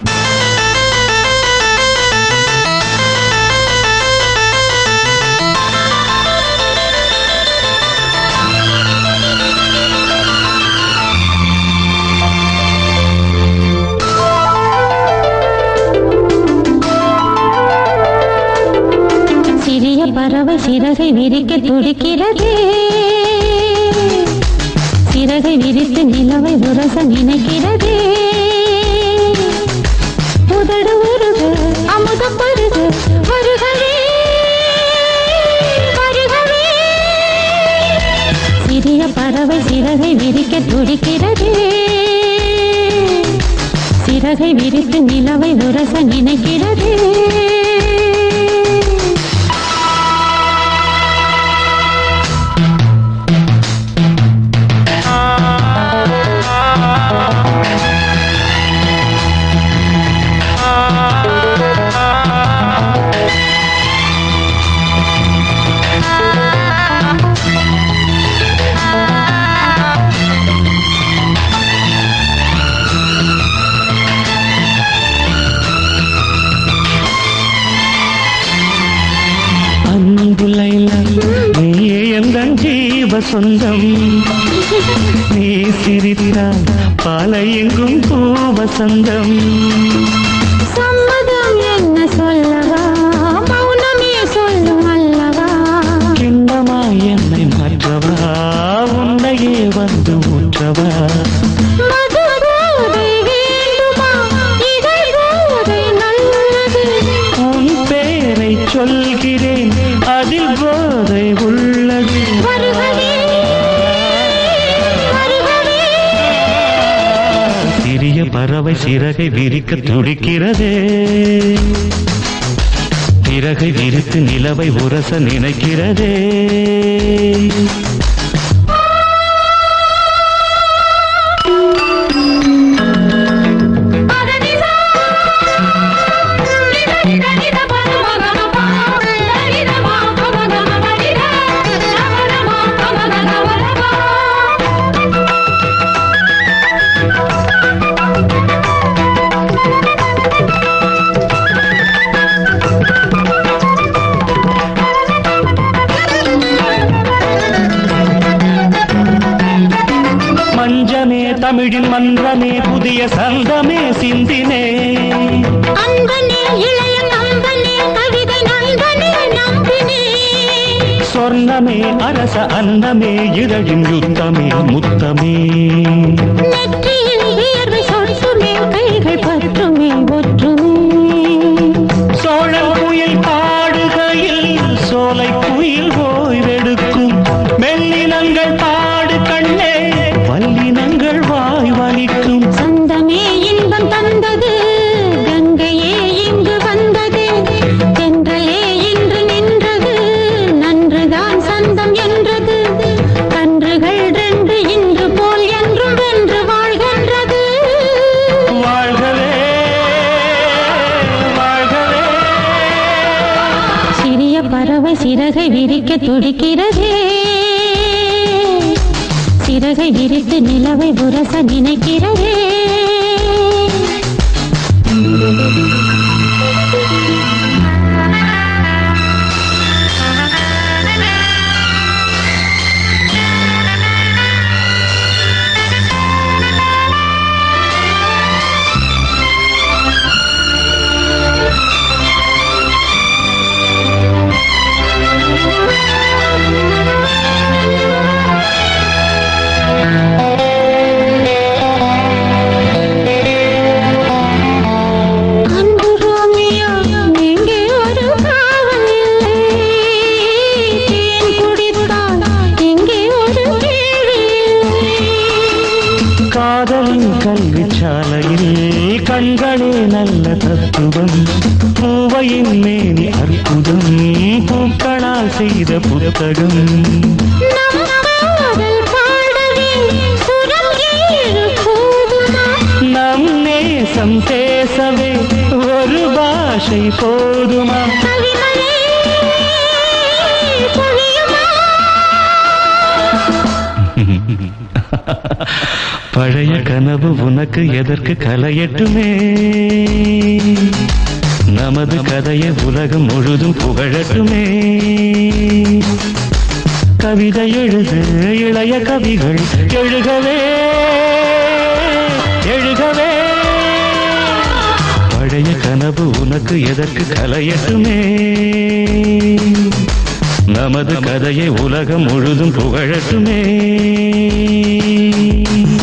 சிறிய பறவை சிறகை விரிக்க துடிக்கிறது சிறகை விரித்து நிலவை உரச நினைக்கிறது உதடு உருக அமுதம் பருக வருகவே வருகவே சிறிய பறவை சிறகை விரிக்க துடிக்கிறது சிறகை விரித்து நிலவை உரச நினைக்கிறது அன்புலைல நீயே எந்தன் ஜீவ சொந்தம் நீ சிரித்தால் பாலை எங்கும் பூவசந்தம் சம்மதம் என்ன சொல்லவா மௌனமே சொல்லும் அல்லவா கிண்ணமாய் என்னை மாற்றவா உன்னையே வந்து ஊற்றவா மது போதை வேண்டுமா இதழ் போதை நல்லது உன் பேரை சொல்கிறேன் அதில் போதை உள்ளது வருகவே வருகவே சிறிய பறவை சிறகை விரிக்க துடிக்கிறதே சிறகை விரித்து நிலவை உரச நினைக்கிறதே பதனிசா நித நித பதமகமபா நிதமா பமகமபரிதா ரமரமா பமகமவரபா மஞ்சமே தமிழின் மன்றமே புதிய சந்தமே சிந்தினே அன்பனே இளைய நம்பனே கவிதை நண்பனே நம்பினே சொர்ணமே அரச அன்னமே இதழின் யுத்தமே முத்தமே நெற்றியில் வியர்வை சொட்டுமே கைகள் பற்றுமே ஒற்றுமே சோழன் குயில் பாடுகையில் சோலை குயில் ஓய்வெடுக்கும் மெல்லினங்கள் பாடு கண்ணே வல்லினங்கள் வாய் வலிக்கும் சந்தமே இன்பம் தந்தது கங்கையே இங்கு வந்தது தென்றலே இன்று நின்றது நன்றுதான் சந்தம் என்றது கன்றுகள் ரெண்டு இன்று போல் என்றும் வென்று வாழ்கின்றது வாழ்கவே வாழ்கவே சிறிய பறவை சிறகை விரிக்க துடிக்கிறதே சிறகை விரித்து நிலவை புரச நினைக்கிறதே அன்பு ரோமியோ எங்கே ஒரு காவல் இல்லை தேன் குடித்தால் எங்கே ஒரு கேள்வி இல்லை காதலின் கல்வி சாலையில் கண்களே நல்ல தத்துவம் பூவையின் மேனி அற்புதம் பூக்களால் செய்த புத்தகம் நம் காதல் பாடவே சுரம் ஏழு போதுமா நம் நேசம் பேசவே ஒரு பாஷை போதுமா கவிமழை பொழியுமா பழைய கனவு உனக்கு எதற்கு கலையட்டுமே நமது கதையை உலகம் முழுதும் புகழட்டுமே கவிதை எழுது இளைய கவிகள் எழுகவே எழுகவே பழைய கனவு உனக்கு எதற்கு கலையட்டுமே நமது கதையை உலகம் முழுதும் புகழட்டுமே